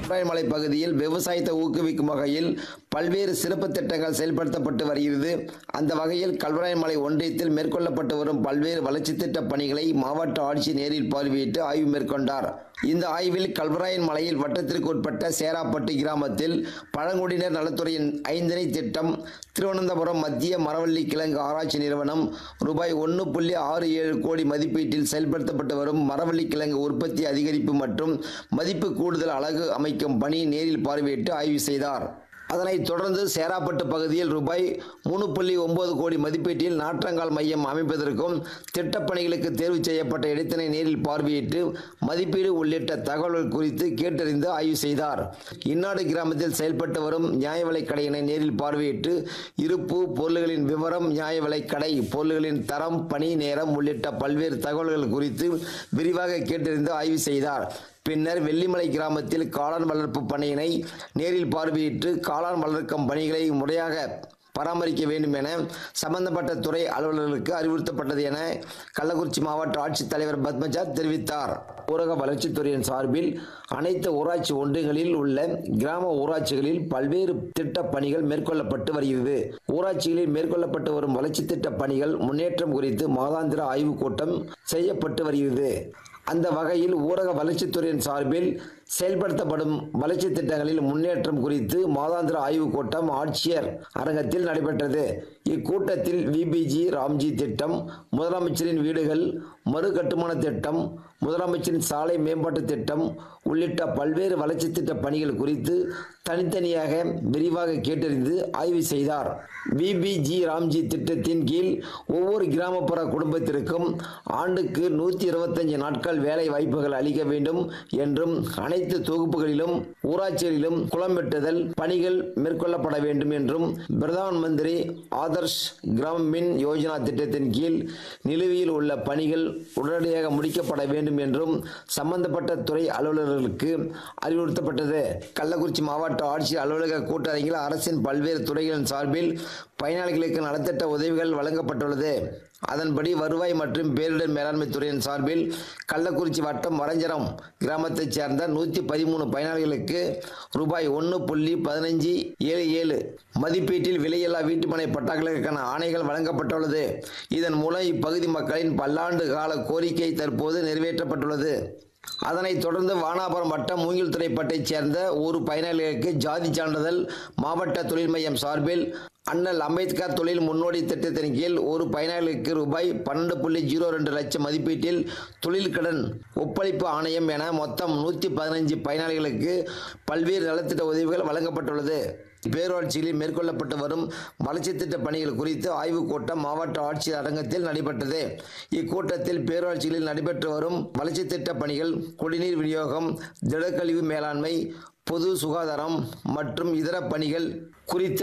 மலை பகுதியில் விவசாயத்தை ஊக்குவிக்கும் வகையில் பல்வேறு சிறப்பு திட்டங்கள் செயல்படுத்தப்பட்டு வருகிறது அந்த வகையில் கல்வராயமலை ஒன்றியத்தில் மேற்கொள்ளப்பட்டு வரும் பல்வேறு வளர்ச்சித் திட்ட பணிகளை மாவட்ட ஆட்சியர் நேரில் பார்வையிட்டு ஆய்வு மேற்கொண்டார் இந்த ஆய்வில் கல்வராயன் மலையில் வட்டத்திற்கு உட்பட்ட சேராப்பட்டு கிராமத்தில் பழங்குடியினர் நலத்துறையின் ஐந்தனை திட்டம் திருவனந்தபுரம் மத்திய மரவள்ளி கிழங்கு ஆராய்ச்சி நிறுவனம் ரூபாய் ஒன்று புள்ளி ஆறு ஏழு கோடி மதிப்பீட்டில் செயல்படுத்தப்பட்டு வரும் மரவள்ளி கிழங்கு உற்பத்தி அதிகரிப்பு மற்றும் மதிப்பு கூடுதல் அலகு அமைக்கும் பணி நேரில் பார்வையிட்டு ஆய்வு செய்தார் அதனைத் தொடர்ந்து சேராப்பட்டு பகுதியில் ரூபாய் மூணு புள்ளி ஒன்பது கோடி மதிப்பீட்டில் நாற்றங்கால் மையம் அமைப்பதற்கும் திட்டப்பணிகளுக்கு தேர்வு செய்யப்பட்ட இடத்தினை நேரில் பார்வையிட்டு மதிப்பீடு உள்ளிட்ட தகவல்கள் குறித்து கேட்டறிந்து ஆய்வு செய்தார் இந்நாடு கிராமத்தில் செயல்பட்டு வரும் நியாய விலைக் கடையினை நேரில் பார்வையிட்டு இருப்பு பொருள்களின் விவரம் நியாய விலைக் கடை பொருள்களின் தரம் பணி நேரம் உள்ளிட்ட பல்வேறு தகவல்கள் குறித்து விரிவாக கேட்டறிந்து ஆய்வு செய்தார் பின்னர் வெள்ளிமலை கிராமத்தில் காளான் வளர்ப்பு பணியினை நேரில் பார்வையிட்டு காளான் வளர்க்கும் பணிகளை முறையாக பராமரிக்க வேண்டும் என சம்பந்தப்பட்ட துறை அலுவலர்களுக்கு அறிவுறுத்தப்பட்டது என கள்ளக்குறிச்சி மாவட்ட ஆட்சித்தலைவர் பத்மஜா தெரிவித்தார் ஊரக வளர்ச்சித்துறையின் சார்பில் அனைத்து ஊராட்சி ஒன்றியங்களில் உள்ள கிராம ஊராட்சிகளில் பல்வேறு திட்ட பணிகள் மேற்கொள்ளப்பட்டு வருகிறது ஊராட்சிகளில் மேற்கொள்ளப்பட்டு வரும் வளர்ச்சி திட்ட பணிகள் முன்னேற்றம் குறித்து மாதாந்திர ஆய்வுக் கூட்டம் செய்யப்பட்டு வருகிறது அந்த வகையில் ஊரக வளர்ச்சித்துறையின் சார்பில் செயல்படுத்தப்படும் வளர்ச்சி திட்டங்களில் முன்னேற்றம் குறித்து மாதாந்திர ஆய்வுக் கூட்டம் ஆட்சியர் அரங்கத்தில் நடைபெற்றது இக்கூட்டத்தில் விபிஜி ராம்ஜி திட்டம் முதலமைச்சரின் வீடுகள் மறு கட்டுமான திட்டம் முதலமைச்சரின் சாலை மேம்பாட்டு திட்டம் உள்ளிட்ட பல்வேறு வளர்ச்சி திட்ட பணிகள் குறித்து தனித்தனியாக விரிவாக கேட்டறிந்து ஆய்வு செய்தார் விபிஜி ராம்ஜி திட்டத்தின் கீழ் ஒவ்வொரு கிராமப்புற குடும்பத்திற்கும் ஆண்டுக்கு நூற்றி இருபத்தஞ்சு நாட்கள் வேலை வாய்ப்புகள் அளிக்க வேண்டும் என்றும் அனைத்து தொகுப்புகளிலும் ஊராட்சிகளிலும் குளம் வெட்டுதல் பணிகள் மேற்கொள்ளப்பட வேண்டும் என்றும் பிரதான் மந்திரி ஆதர்ஷ் கிராம் மின் யோஜனா திட்டத்தின் கீழ் நிலுவையில் உள்ள பணிகள் உடனடியாக முடிக்கப்பட வேண்டும் என்றும் சம்பந்தப்பட்ட துறை அலுவலர்களுக்கு அறிவுறுத்தப்பட்டது கள்ளக்குறிச்சி மாவட்ட ஆட்சியர் அலுவலக கூட்டரங்கில் அரசின் பல்வேறு துறைகளின் சார்பில் பயனாளிகளுக்கு நலத்திட்ட உதவிகள் வழங்கப்பட்டுள்ளது அதன்படி வருவாய் மற்றும் பேரிடர் மேலாண்மை துறையின் சார்பில் கள்ளக்குறிச்சி வட்டம் வரஞ்சரம் கிராமத்தைச் சேர்ந்த நூற்றி பதிமூணு பயனாளிகளுக்கு ரூபாய் ஒன்று புள்ளி பதினஞ்சு ஏழு ஏழு மதிப்பீட்டில் விலையில்லா வீட்டுமனை பட்டாக்களுக்கான ஆணைகள் வழங்கப்பட்டுள்ளது இதன் மூலம் இப்பகுதி மக்களின் பல்லாண்டு கால கோரிக்கை தற்போது நிறைவேற்றப்பட்டுள்ளது அதனைத் தொடர்ந்து வானாபுரம் வட்டம் மூங்கில்துறைப்பட்டைச் சேர்ந்த ஒரு பயனாளிகளுக்கு ஜாதி சான்றிதழ் மாவட்ட தொழில் மையம் சார்பில் அண்ணல் அம்பேத்கர் தொழில் முன்னோடி திட்டத்தின் கீழ் ஒரு பயனாளிக்கு ரூபாய் பன்னெண்டு புள்ளி ஜீரோ ரெண்டு லட்சம் மதிப்பீட்டில் தொழில் கடன் ஒப்பளிப்பு ஆணையம் என மொத்தம் நூற்றி பதினஞ்சு பயனாளிகளுக்கு பல்வேறு நலத்திட்ட உதவிகள் வழங்கப்பட்டுள்ளது பேரூராட்சிகளில் மேற்கொள்ளப்பட்டு வரும் வளர்ச்சி திட்ட பணிகள் குறித்து ஆய்வுக் கூட்டம் மாவட்ட ஆட்சியர் அரங்கத்தில் நடைபெற்றது இக்கூட்டத்தில் பேரூராட்சிகளில் நடைபெற்று வரும் வளர்ச்சி திட்ட பணிகள் குடிநீர் விநியோகம் திடக்கழிவு மேலாண்மை பொது சுகாதாரம் மற்றும் இதர பணிகள் குறித்து